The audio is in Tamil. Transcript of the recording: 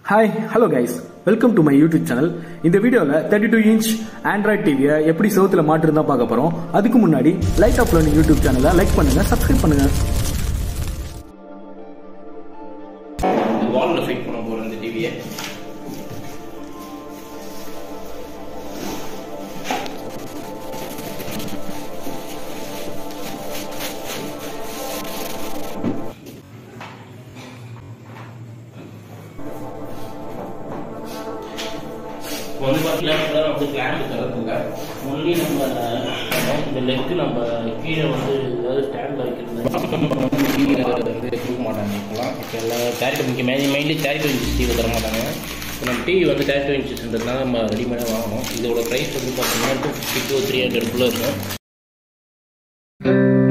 hi hello guys welcome to my YouTube channel இந்த வீடியோவில் தேர்ட்டி டூ இன்ச் ஆண்ட்ராய்ட் டிவியை எப்படி செவத்தில் மாட்டுறது தான் பார்க்க போகிறோம் அதுக்கு முன்னாடி லைட் ஆஃப் லேர்னிங் யூடியூப் சேனலை லைக் பண்ணுங்க சப்ஸ்கிரைப் பண்ணுங்க வாலில் ஃபிட் பண்ண போகிறோம் இந்த டிவியை இப்போ வந்து பார்த்தீங்கன்னா வந்து கிளாம்பு தரதில்ல ஒன்லி நம்ம இந்த லெக்கு நம்ம கீழே வந்து ஏதாவது ஸ்டாண்டில் வைக்கிறது கீழே வந்து கொடுக்க மாட்டாங்க இப்போலாம் இப்போ எல்லாம் தேர்ட்டி இங்கே main mainly thirty inch TV தர மாட்டாங்க இப்போ நம்ம டிவி வந்து தேர்ட்டி இன்ச்சஸ்ன்றதுனால நம்ம ரெடிமேடாக வாங்கணும் இதோட ப்ரைஸ் வந்து பார்த்தீங்கன்னா டூ ஃபிஃப்டி டூ த்ரீ ஹண்ட்ரட்குள்ளே இருக்கும்